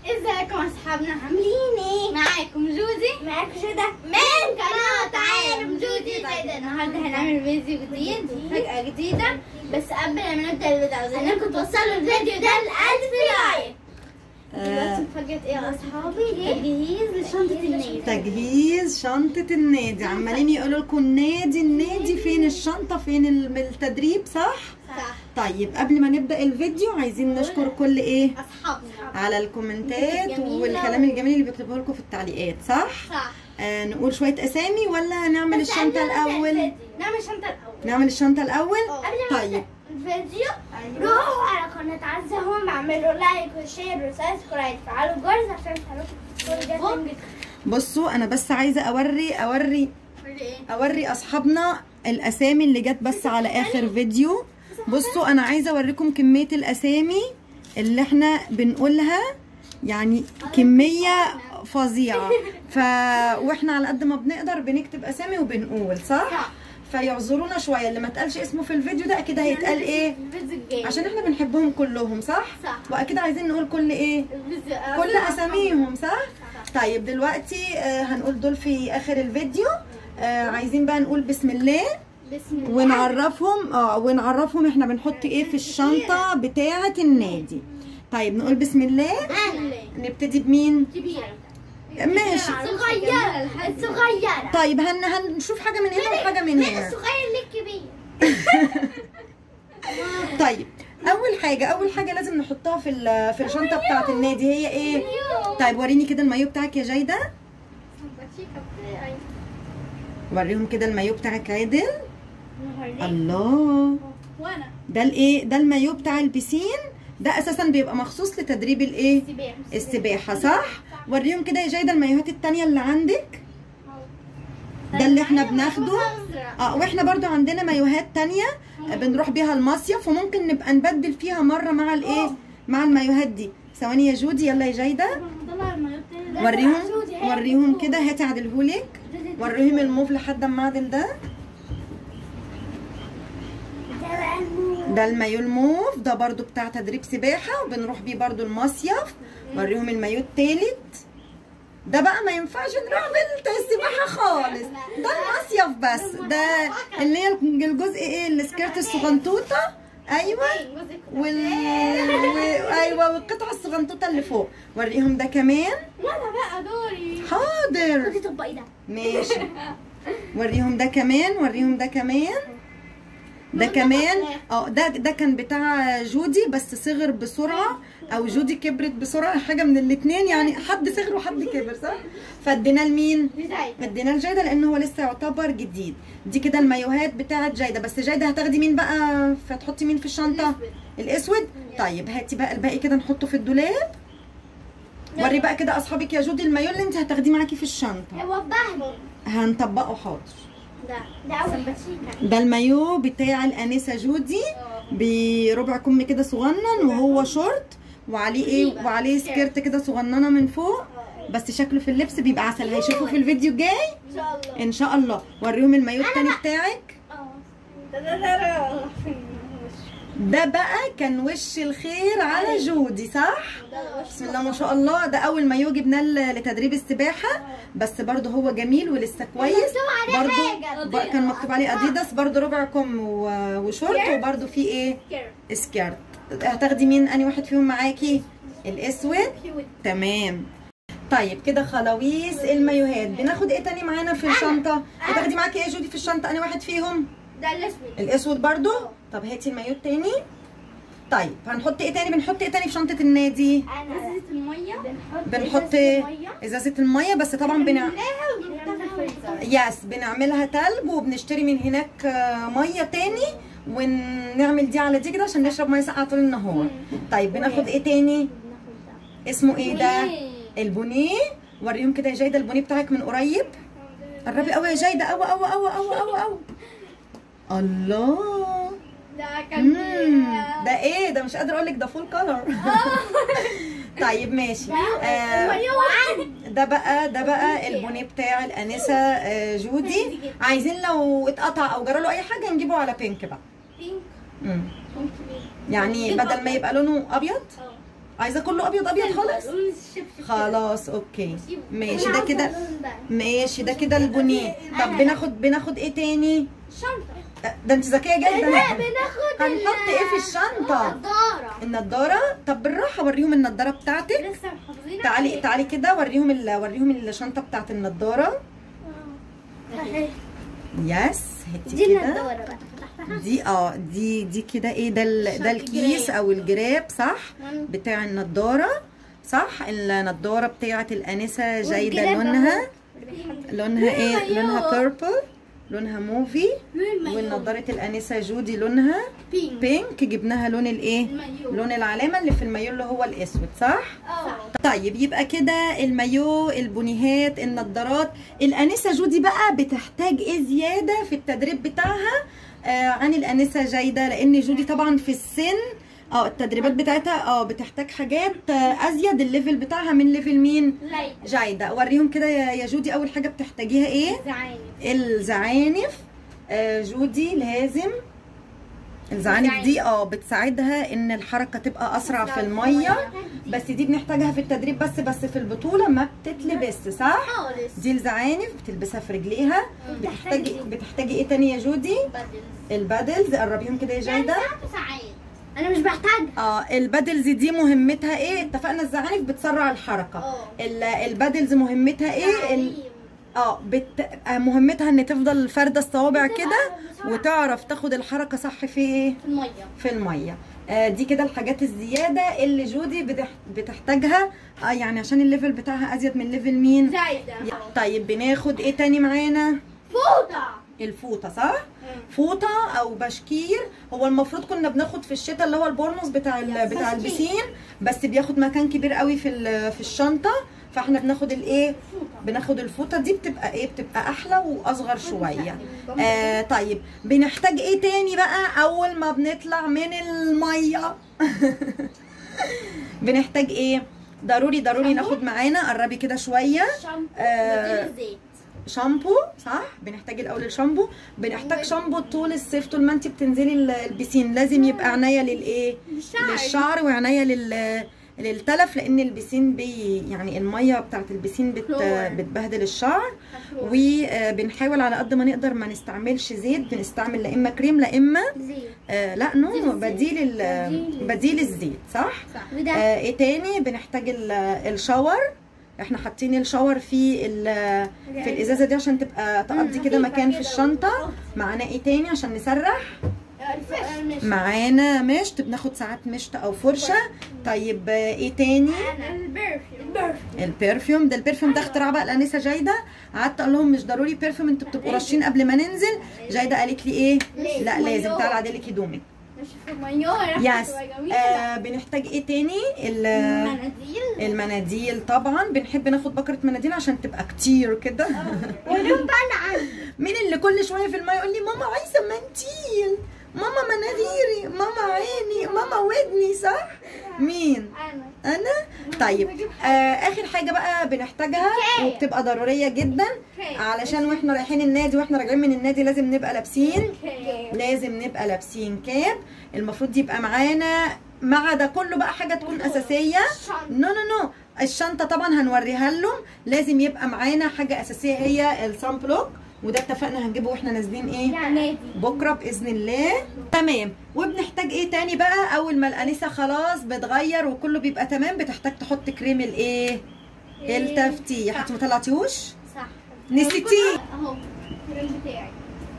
ازيكم اصحابنا عاملين ايه؟ معاكم جوزي معاكم جودة من قناة عالم جوزي زايدة النهارده هنعمل فيديو جديد وفجأة جديدة بس قبل ما نبدأ الفيديو عايزينكم توصلوا الفيديو ده لألف لايك دلوقتي مفاجأة ايه يا اصحابي؟ تجهيز لشنطة النادي تجهيز شنطة النادي عمالين يقولوا لكم النادي النادي فين الشنطة فين الم- التدريب صح؟ صح طيب قبل ما نبدأ الفيديو عايزين نشكر كل ايه؟ اصحابنا على الكومنتات جميلة. والكلام الجميل اللي بيكتبوه لكم في التعليقات صح؟ صح آه نقول شوية أسامي ولا نعمل بس الشنطة قبل ما نبدأ الأول؟ الفيديو، نعمل الشنطة الأول نعمل الشنطة الأول؟ قبل ما طيب نبدأ الفيديو روحوا على قناة عزة هم اعملوا لايك وشير وسبسكرايب فعلوا الجرس عشان تعرفوا كل جديد بصوا أنا بس عايزة أوري أوري ايه؟ اوري اصحابنا الاسامي اللي جت بس على اخر فيديو بصوا انا عايزه اوريكم كميه الاسامي اللي احنا بنقولها يعني كميه فظيعه ف واحنا على قد ما بنقدر بنكتب اسامي وبنقول صح صح. فيعذرونا شويه اللي ما اتقالش اسمه في الفيديو ده اكيد هيتقال ايه الفيديو الجاي عشان احنا بنحبهم كلهم صح صح. واكيد عايزين نقول كل ايه الفيديو- كل اساميهم صح طيب دلوقتي آه، هنقول دول في اخر الفيديو آه، عايزين بقى نقول بسم الله بسم الله ونعرفهم اه ونعرفهم احنا بنحط ايه في الشنطه بتاعه النادي طيب نقول بسم الله بسم الله نبتدي بمين كبيرة ماشي صغيرة الصغيرة طيب هن هنشوف حاجه من هنا وحاجه من هنا الصغير للكبير طيب اول حاجه اول حاجه لازم نحطها في ال- في الشنطه بتاعه النادي هي ايه طيب وريني كده المايو بتاعك يا جايده وريهم كده المايو بتاعك عادل الله وانا ده الايه ده المايو بتاع البسين ده اساسا بيبقى مخصوص لتدريب الايه السباحه صح وريهم كده يا جايده المايوهات التانية اللي عندك ده اللي احنا بناخده اه واحنا برضو عندنا مايوهات تانية آه، بنروح بيها المصيف وممكن نبقى نبدل فيها مره مع الايه مع المايوهات دي ثواني يا جودي يلا يا جايده وريهم وريهم كده هاتي عدلهولك وريهم الموف لحد ما اعدل ده ده المايو الموف ده برضو بتاع تدريب سباحة وبنروح بيه برضو المصيف وريهم المايو التالت ده بقى ما ينفعش نروح بيه السباحة خالص ده المصيف بس ده اللي هي الجزء ايه السكيرت الصغنطوطة ايوه وال و... ايوه والقطعة الصغنطوطة اللي فوق وريهم ده كمان وانا بقى دوري حاضر خدي طبقي ده ماشي وريهم ده كمان وريهم ده كمان ده كمان اه ده ده كان بتاع جودي بس صغر بسرعه او جودي كبرت بسرعه حاجه من الاثنين يعني حد صغر وحد كبر صح فاديناه لمين بداية اديناه لجايده لان هو لسه يعتبر جديد دي كده المايوهات بتاعه جايده بس جايده هتاخدي مين بقى فتحطي مين في الشنطه الاسود طيب هاتي بقى الباقي كده نحطه في الدولاب وري بقى كده اصحابك يا جودي المايو اللي انت هتاخديه معاكي في الشنطه وضحني هنطبقه حاضر ده ده اول ده المايو بتاع الانسه جودي بربع كم كده صغنن وهو شورت وعليه ايه وعليه سكيرت كده صغننه من فوق بس شكله في اللبس بيبقى عسل هيشوفوا في الفيديو الجاي ان شاء الله ان شاء الله وريهم المايو التاني بتاعك اه ده ده ده ده ده بقى كان وش الخير على جودي صح بسم الله ما شاء الله ده اول مايو جبناه ل- لتدريب السباحه بس برضه هو جميل ولسه كويس مكتوب عليه برضه حاجة. ب- كان مكتوب عليه اديداس برضه ربع كم و- وشورت وبرضه فيه ايه كير سكيرت هتاخدي مين اني واحد فيهم معاكي الاسود كيوت تمام طيب كده خلاويص المايوهات بناخد ايه تاني معانا في الشنطه هتاخدي معاكي ايه يا جودي في الشنطه اني واحد فيهم ده الاسود الاسود برضو طب هاتي المايو التاني طيب هنحط ايه تاني بنحط ايه تاني في شنطه النادي ازازة المية بنحط بنحط إزازة المية. ازازه الميه بس طبعا بنع... بنملاها وبنحطها في الفريزر يس بنعملها تلج وبنشتري من هناك آه، ميه تاني ونعمل دي على دي كده عشان نشرب ميه ساقعه طول النهار طيب بناخد ايه تاني بناخد ده اسمه ايه ده بونيه. البونيه وريهم كده يا جايده البونيه بتاعك من قريب قربي قوي يا جايده قوي قوي قوي قوي قوي قوي الله ده كان مم، ده ايه ده مش قادره اقول لك ده فول كلر طيب ماشي آه وعن ده بقى ده بقى البونيه بتاع الانسه آه جودي عايزين لو اتقطع او جرى له اي حاجه نجيبه على بينك بقى بينك مم. بينك بينك. يعني بينك بدل ما أبيض. يبقى لونه ابيض اه عايزه كله ابيض ابيض خالص لون الشبشب خلاص اوكي ماشي أنا ده عاوزة كده اللون ده. ماشي ده كده البنيه طب بناخد بناخد ايه تاني شنطة أه، ده انت ذكيه لا جدا بناخد هنحط ايه في الشنطه النضارة النضاره طب بالراحه وريهم النضاره بتاعتك لسه محافظين تعالي تعالي كده وريهم ال... وريهم الشنطه بتاعت النضاره عليها. يس هاتي دي كده النضارة بقى فتحتها دي اه دي دي كده ايه ده ال... ده الشنطة الكيس الجراب. او الجراب صح مم. بتاع النضاره صح النضاره بتاعت الانسه جايده والجراب لونها أهو. اللي بيتحط- لونها ايه مايو. لونها بيربل لونها موفي لون المايو. والنضاره الانسه جودي لونها بينك بينك جبناها لون الايه المايو. لون العلامه اللي في المايو اللي هو الاسود صح اه طيب يبقى كده المايو البونيهات النضارات الانسه جودي بقى بتحتاج ايه زياده في التدريب بتاعها آه عن الانسه جايده لان جودي طبعا في السن اه التدريبات بتاعتها اه بتحتاج حاجات آه ازيد الليفل بتاعها من ليفل مين لايت جايده وريهم كده يا يا جودي اول حاجه بتحتاجيها ايه زعانف الزعانف آه جودي لازم الزعانف دي اه بتساعدها ان الحركه تبقى اسرع في الميه بس دي بنحتاجها في التدريب بس بس في البطوله ما بتتلبس صح خالص دي الزعانف بتلبسها في رجليها بتحتاجي بتحتاجي ايه تاني يا جودي البادلز قربيهم كده يا جايده ساعات انا مش بحتاج اه البادلز دي مهمتها ايه اتفقنا الزعانف بتسرع الحركه اه. ال- البادلز مهمتها ايه ال- اه بت... آه، مهمتها ان تفضل فارده الصوابع كده وتعرف تاخد الحركه صح في ايه في الميه في الميه آه دي كده الحاجات الزياده اللي جودي بتح... بتحتاجها آه يعني عشان الليفل بتاعها ازيد من ليفل مين زايده طيب بناخد ايه تاني معانا فوطه الفوطه صح فوطه او بشكير هو المفروض كنا بناخد في الشتاء اللي هو البورنوس بتاع ال- بتاع بشكير. البسين بس بياخد مكان كبير قوي في ال- في الشنطه فاحنا بناخد الايه بناخد الفوطه دي بتبقى ايه بتبقى احلى واصغر شويه آه طيب بنحتاج ايه تاني بقى اول ما بنطلع من الميه بنحتاج ايه ضروري ضروري ناخد معانا قربي كده شويه شامبو آه. وبديل الزيت شامبو صح بنحتاج الاول الشامبو بنحتاج شامبو طول الصيف طول ما انت بتنزلي ال- البسين لازم يبقى عنايه للايه للشعر. للشعر وعنايه لل للتلف لان البسين بي يعني الميه بتاعت البسين بت كلور. بتبهدل الشعر وبنحاول على قد ما نقدر ما نستعملش زيت بنستعمل لا اما كريم لا اما زيت آه لا نو بديل ال- بديل. بديل الزيت صح صح وده آه ايه تاني بنحتاج ال- الشاور احنا حاطين الشاور في ال- في الازازه دي عشان تبقى تقضي كده مكان في الشنطه معانا ايه تاني عشان نسرح الفرش معانا مشط بناخد ساعات مشط او فرشه طيب آه، ايه تاني البرفيوم البرفيوم ده البرفيوم ده اختراع بقى الانسه جايده قعدت اقول لهم مش ضروري برفيوم انتوا بتبقوا راشين قبل ما ننزل جايده قالت لي ايه ليه؟ لا لازم مايو. تعالى عدلك هدومك مش في مايو يس آه بنحتاج ايه تاني ال- مناديل المناديل طبعا بنحب ناخد بكره مناديل عشان تبقى كتير كده ولون بلعن مين اللي كل شويه في الماء يقول لي ماما عايزه مناديل ماما مناديري ماما عيني ماما ودني صح مين انا انا طيب آه اخر حاجه بقى بنحتاجها وبتبقى ضروريه جدا علشان واحنا رايحين النادي واحنا راجعين من النادي لازم نبقى لابسين لازم نبقى لابسين كاب المفروض يبقى معانا مع ده كله بقى حاجه تكون اساسيه نو نو نو الشنطه طبعا هنوريها لهم لازم يبقى معانا حاجه اساسيه هي الصن بلوك وده اتفقنا هنجيبه واحنا نازلين ايه نادي بكره باذن الله تمام وبنحتاج ايه تاني بقى اول ما الانسه خلاص بتغير وكله بيبقى تمام بتحتاج تحط كريم الايه التفتيح انت ما طلعتيهوش صح نسيتيه اهو الكريم بتاعي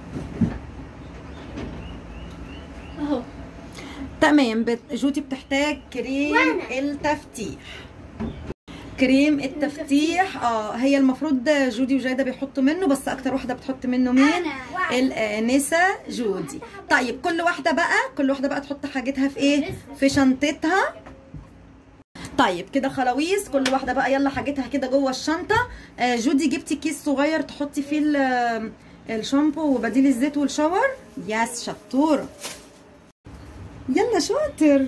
اهو تمام بت- جوتي بتحتاج كريم وأنا. التفتيح كريم التفتيح اه هي المفروض جودي وجايده بيحطوا منه بس اكتر واحده بتحط منه مين أنا. الانسه جودي طيب كل واحده بقى كل واحده بقى تحط حاجتها في ايه في شنطتها طيب كده خلاويص كل واحده بقى يلا حاجتها كده جوه الشنطه آه جودي جبتي كيس صغير تحطي فيه ال- الشامبو وبديل الزيت والشاور ياس شطوره يلا شاطر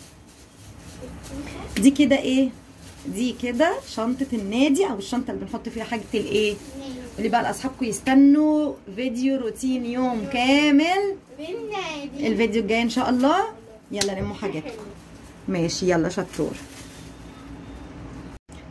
دي كده ايه دي كده شنطه النادي او الشنطه اللي بنحط فيها حاجه الايه اللي بقى لاصحابكم يستنوا فيديو روتين يوم كامل بالنادي الفيديو الجاي ان شاء الله يلا لموا حاجاتكم ماشي يلا شطور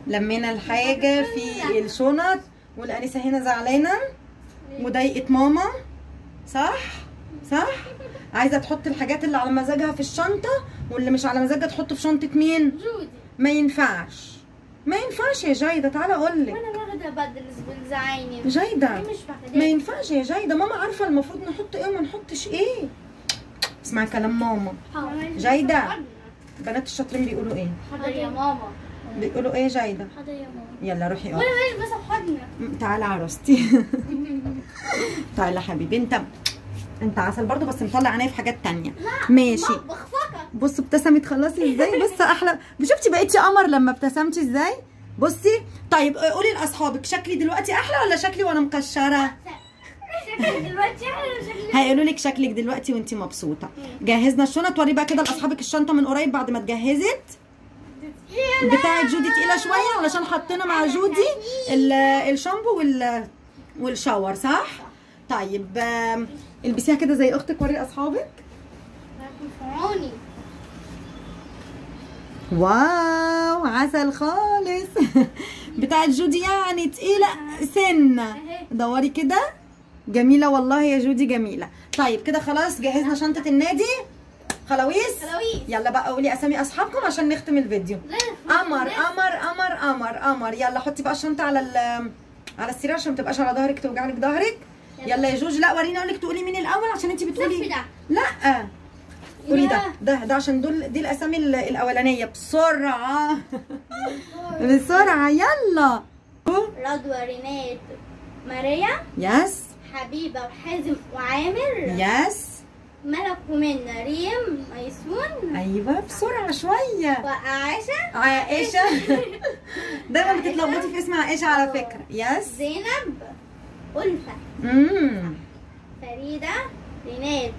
لمينا الحاجه في الشنط والانسه هنا زعلانه وضايقت ماما صح صح عايزه تحط الحاجات اللي على مزاجها في الشنطه واللي مش على مزاجها تحطه في شنطه مين جودي ما ينفعش ما ينفعش يا جايده تعالى اقول لك وانا واخده بدرس بالزعيني جايده مش ما واخده ينفعش يا جايده ماما عارفه المفروض نحط ايه وما نحطش ايه اسمعي كلام ماما جايدة. بنات الشاطرين بيقولوا ايه حاضر يا ماما بيقولوا ايه جايده حاضر يا ماما يلا روحي وانا اقعدي مش بس حضنة تعالى عروستي تعالى يا حبيبي انت انت عسل برضو بس مطلع عينيا في حاجات تانية ماشي مطبخ فقط بصوا ابتسمت خلصي ازاي بص احلى شفتي بقيتي قمر لما ابتسمتي ازاي بصي طيب قولي لاصحابك شكلي دلوقتي احلى ولا شكلي وانا مكشره شكلي دلوقتي احلى شكلي هيقولوا لك شكلك دلوقتي وانت مبسوطه جهزنا الشنط وري بقى كده لاصحابك الشنطه من قريب بعد ما اتجهزت بتاعت جودي تقيله شويه علشان حطينا مع جودي ال- الشامبو وال والشاور صح طيب آم، البسيها كده زي اختك وري اصحابك فرعوني واو عسل خالص بتاعت جودي يعني تقيله سنه دوري كده جميله والله يا جودي جميله طيب كده خلاص جهزنا شنطه النادي خلاويص خلاويص يلا بقى قولي اسامي اصحابكم عشان نختم الفيديو قمر قمر قمر قمر قمر يلا حطي بقى الشنطه على ال على السرير عشان ما تبقاش على ظهرك توجعلك ظهرك يلا يا جوج لا وريني اقول لك تقولي مين الاول عشان انت صفي بتقولي ده لا قولي ده يا. ده ده عشان دول دي الاسامي ال- الاولانيه بسرعه بسرعه يلا رضوى رينات ماريا يس حبيبة وحازم وعامر يس ملك ومنى ريم ميسون ايوه بسرعه شويه وعائشة عائشه دايما بتتلخبطي في اسم عائشه على فكره يس زينب ألفة امم فريدة رينات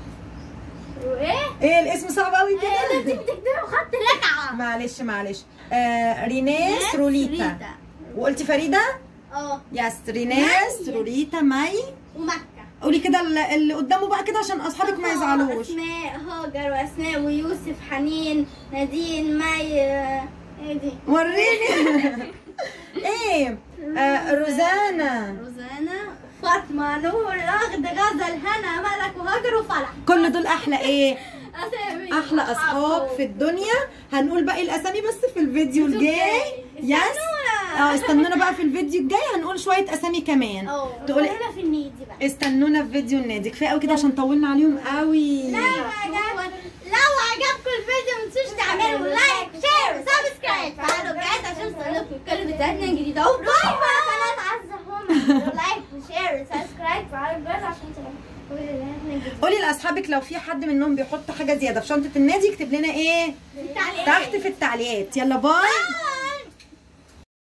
وايه؟ ايه الاسم صعب قوي ايه ده كده بتكتبوا خط لكعة معلش معلش آه ريناس روليتا وقلتي فريده اه يس ريناس مي. روليتا مي ومكة قولي كده ال- اللي قدامه بقى كده عشان اصحابك ما يزعلوش اسماء هاجر واسماء ويوسف حنين نادين مي آه، ايه دي؟ وريني ايه آه روزانا روزانا فاطمة نور رغد غزل هنا ملك وهاجر وفرح كل دول احلى ايه اسامي احلى اصحاب في الدنيا هنقول باقي الاسامي بس في الفيديو الجاي يس اه استنونا بقى في الفيديو الجاي هنقول شويه اسامي كمان اه تقولي تقولي في النادي بقى استنونا في فيديو النادي كفايه قوي كده عشان طولنا عليهم قوي لو عجب لو عجبكم الفيديو ما تنسوش تعملوا لايك شير وسبسكرايب فعلوا الجرس عشان توصلكم كل فيديوهاتنا الجديده وباي باي قناه عزهم لايك وشير وسبسكرايب فعلوا الجرس عشان توصلكم كل فيديوهاتنا الجديده قولي لاصحابك لو في حد منهم بيحط حاجه زياده في شنطه النادي يكتب لنا ايه في التعليقات تحت في التعليقات يلا باي